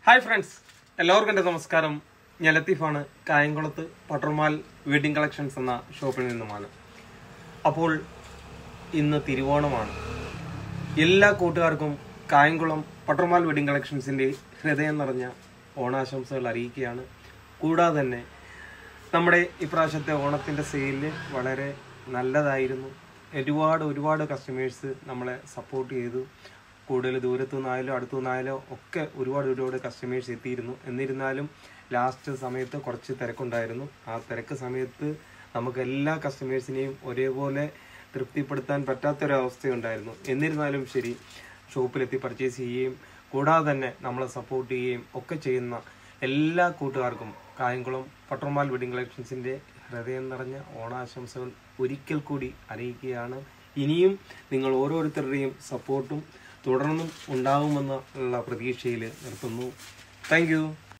hi friends എല്ലാവർക്കും എൻ്റെ നമസ്കാരം ഞാൻ ലത്തീഫാണ് കായംകുളത്ത് പട്ടർമാൽ വെഡിങ് കളക്ഷൻസ് എന്ന ഷോപ്പിൽ നിന്നുമാണ് അപ്പോൾ ഇന്ന് തിരുവോണമാണ് എല്ലാ കൂട്ടുകാർക്കും കായംകുളം പട്ടർമാൽ വെഡിങ് കളക്ഷൻസിൻ്റെ ഹൃദയം നിറഞ്ഞ ഓണാശംസകൾ അറിയിക്കുകയാണ് കൂടാതെ തന്നെ നമ്മുടെ ഇപ്രാവശ്യത്തെ ഓണത്തിൻ്റെ സെയിലിൽ വളരെ നല്ലതായിരുന്നു ഒരുപാട് ഒരുപാട് കസ്റ്റമേഴ്സ് നമ്മളെ സപ്പോർട്ട് ചെയ്തു കൂടുതൽ ദൂരത്തു നിന്നായാലും അടുത്തു നിന്നായാലും ഒക്കെ ഒരുപാട് ഒരുപാട് കസ്റ്റമേഴ്സ് എത്തിയിരുന്നു എന്നിരുന്നാലും ലാസ്റ്റ് സമയത്ത് കുറച്ച് തിരക്കുണ്ടായിരുന്നു ആ തിരക്ക് സമയത്ത് നമുക്ക് എല്ലാ കസ്റ്റമേഴ്സിനെയും ഒരേപോലെ തൃപ്തിപ്പെടുത്താൻ പറ്റാത്തൊരവസ്ഥയുണ്ടായിരുന്നു എന്നിരുന്നാലും ശരി ഷോപ്പിലെത്തി പർച്ചേസ് ചെയ്യുകയും കൂടാതെ തന്നെ നമ്മളെ സപ്പോർട്ട് ചെയ്യുകയും ഒക്കെ ചെയ്യുന്ന എല്ലാ കൂട്ടുകാർക്കും കായംകുളം പട്ടർമാൽ വെഡിങ് കളക്ഷൻസിന്റെ ഹൃദയം നിറഞ്ഞ ഓണാശംസകൾ ഒരിക്കൽ കൂടി അറിയിക്കുകയാണ് ഇനിയും നിങ്ങൾ ഓരോരുത്തരുടെയും സപ്പോർട്ടും തുടർന്നും ഉണ്ടാകുമെന്നുള്ള പ്രതീക്ഷയിൽ നിർത്തുന്നു താങ്ക്